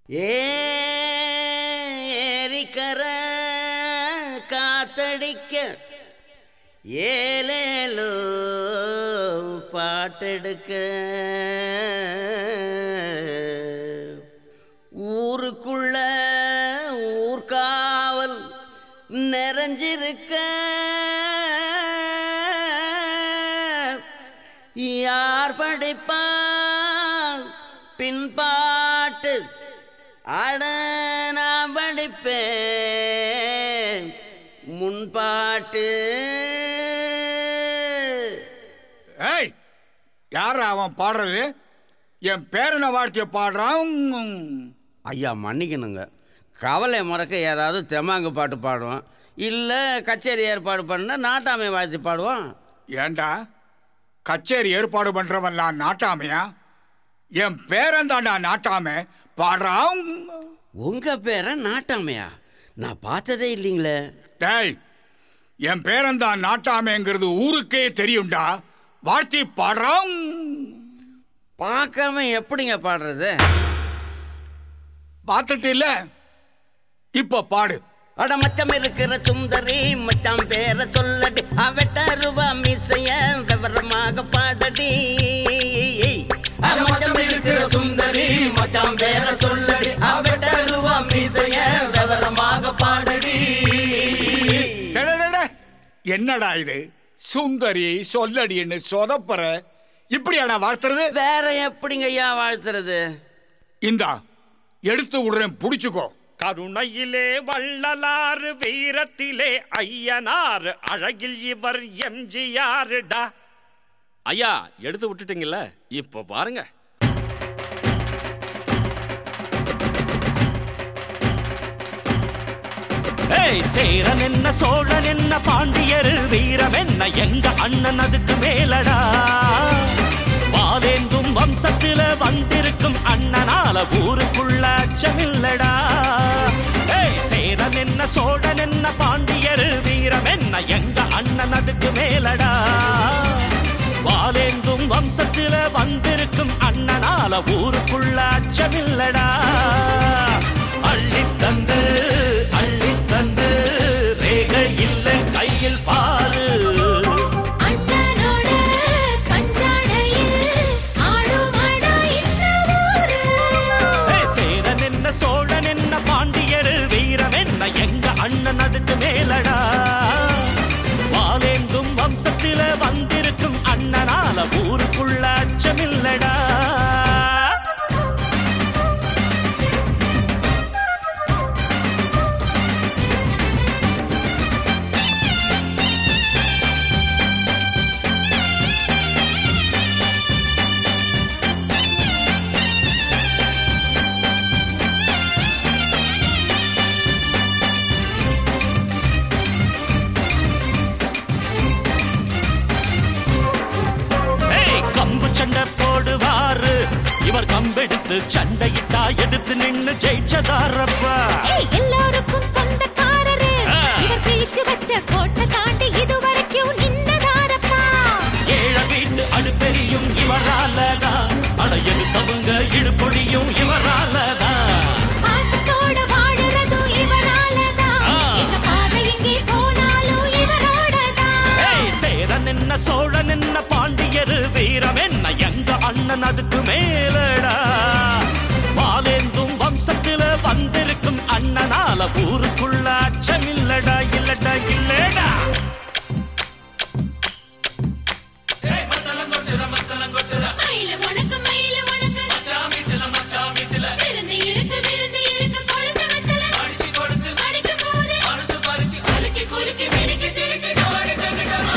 ஏரிக்கர காத்தடிக்க ஏலேலோ பாட்டெடுக்க ஊருக்குள்ள ஊர்காவல் நிறைஞ்சிருக்க யார் படிப்பா பின்பாட்டு அட நான் படிப்பேன் முன்பாட்டு ஏய் யாரா அவன் பாடுறது என் பேரனை வாழ்த்திய பாடுறான் ஐயா மன்னிக்கணுங்க கவலை மறக்க ஏதாவது தெமாங்கு பாட்டு பாடுவான் இல்லை கச்சேரி ஏற்பாடு பண்ண நாட்டாமை வாழ்த்து பாடுவான் ஏண்டா கச்சேரி ஏற்பாடு பண்றவன்லாம் நாட்டாமையா என் பேரன் தாண்டா நாட்டாம பாடுறான் உங்க பேரை நாட்டாமையா நான் பார்த்ததே இல்லைங்களே டேய் என் பேரன் தான் நாட்டாமைங்கிறது ஊருக்கே தெரியும்டா வாழ்த்தி பாடுறான் பார்க்காம எப்படிங்க பாடுறது பார்த்துட்டு இல்ல இப்ப பாடு அட மச்சம் இருக்கிற சுந்தரி மச்சான் பேர சொல்லடி அவட்ட ரூபா மீசைய விவரமாக பாடடி அட மச்சம் இருக்கிற சுந்தரி மச்சான் பேர சொல்லடி அவட்ட ரூபா மீசைய விவரமாக பாடடி டே, டே, டே, டே. என்னடா இது சுந்தரி சொல்லடின்னு சொதப்பற இப்படியாடா வாழ்த்துறது வேற எப்படிங்க ஐயா வாழ்த்துறது இந்தா எடுத்து விடுறேன் புடிச்சுக்கோ கருணையிலே வள்ளலாறு வீரத்திலே ஐயனார் அழகில் இவர் எம்ஜிஆருடா ஐயா எடுத்து விட்டுட்டீங்கல்ல இப்ப பாருங்க ஏய் சேரன் என்ன சோழன் என்ன பாண்டியர் வீரம் என்ன எங்க அண்ணன் அதுக்கு மேலடா வாலேந்தும் வம்சத்துல வந்திருக்கும் அண்ணனால ஊருக்குள்ள அச்சமில்லடா ஏய் சேரன் என்ன சோழன் என்ன பாண்டியர் வீரம் என்ன எங்க அண்ணன் அதுக்கு மேலடா வாலேந்தும் வம்சத்துல வந்திருக்கும் அண்ணனால ஊருக்குள்ள அச்சமில்லடா அள்ளி தந்து அள்ளி தந்து ரேக இல்ல கையில் பாரு அண்ணனோட கஞ்சாடையில் ஆடுமடா இந்த ஊரு ஏய், சேரன் என்ன சோழன் என்ன பாண்டியர் வீரம் என்ன எங்க அண்ணன் அதுக்கு மேலடா வாலேந்தும் வம்சத்தில வந்திருக்கும் அண்ணனால ஊருக்குள்ள அச்சமில்லடா ஏய் கம்பு சண்டை போடுவாரு இவர் கம்பெடுத்து சண்டையிட்டா எடுத்து நின்னு ஜெயிச்சதாரப்பா ஏய், எல்லாருக்கும் சொந்தக்காரரு ஆ. இவர் கிழிச்சு வச்ச கோட்டை தாண்டி இதுவரைக்கும் நின்னதாரப்பா ஏழ வீட்டு அடுப்பெரியும் இவராலதான் அடையது தவுங்க இடுபொடியும் இவராலதான் பாசத்தோட வாழுறதும் இவராலதான் ஆ. எங்க பாதை எங்கே போனாலும் இவரோடதான் ஏய் சேரன் என்ன சோழன் என்ன பாண்டியர் வீரம் என்ன எங்க அண்ணன் அதுக்கு மேலடா வாலேந்தும் வம்சத்தில வந்திருக்கும் அண்ணனால ஊருக்குள்ள அச்சமில்லடா இல்லடா இல்லடா மயிலு உனக்கு மயிலு உனக்கு விருந்து இருக்கு விருந்து இருக்கு கொழுந்து வெத்தல அடிக்கும் போது குலுக்கி குலுக்கி மினுக்கி சிரிச்சு ஓடி சங்கடமா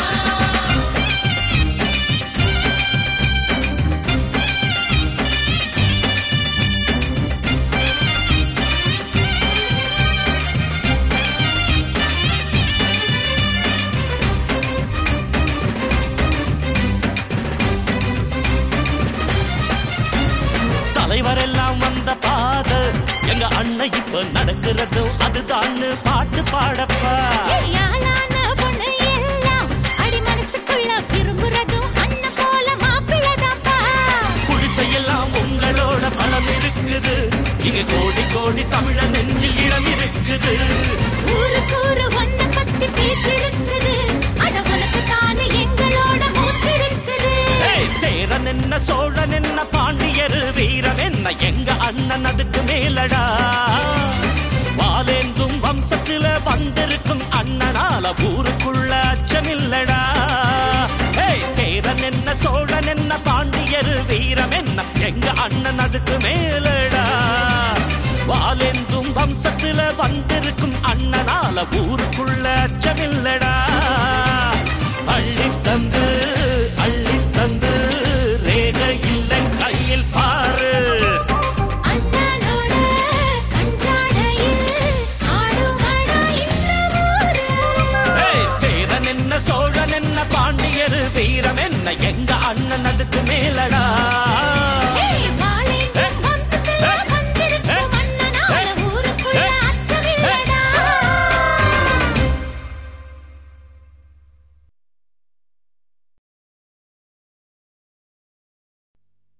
தலைவர் எல்லாம் வந்த பாத எங்க அண்ணன் இப்ப நடக்கிறதும் அதுதான் பாட்டு பாடப்பா யாழான பொண்ணு எல்லாம் அடி மனசுக்குள்ள விரும்புறதும் அண்ணன் போல மாப்பிள்ளதாப்பா குடிசையெல்லாம் உங்களோட பலம் இருக்குது இங்க இங்கே கோடி கோடி தமிழர் நெஞ்சில் இடம் இருக்குது ஊருக்கு ஊரு ஒன்ன பத்தி பேச்சிருக்குது அட உனக்கு தானே எங்களோட மூச்சிருக்குது ஏய், சேரன் என்ன சோழன் என்ன பாண்டியர் வீரன் என்ன எங்க அண்ணன் அதுக்கு மேலடா வாலேந்தும் வம்சத்துல வந்திருக்கும் அண்ணனால ஊருக்குள்ள அச்சமில்லடா ஏய், சேரன் என்ன சோழன் என்ன பாண்டியர் வீரம் என்ன எங்க அண்ணன் அதுக்கு மேலடா வாலேந்தும் வம்சத்துல வந்திருக்கும் அண்ணனால ஊருக்குள்ள அச்சமில்லடா அள்ளி தந்து அள்ளி தந்து ரேக இல்லை கையில் பாரு அண்ணனோட கஞ்சாடையில் ஆடுமடா இந்த ஊரு ஏய், சேரன் என்ன சோழன் என்ன பாண்டியர் வீரம் என்ன எங்க அண்ணன் அதுக்கு மேலடா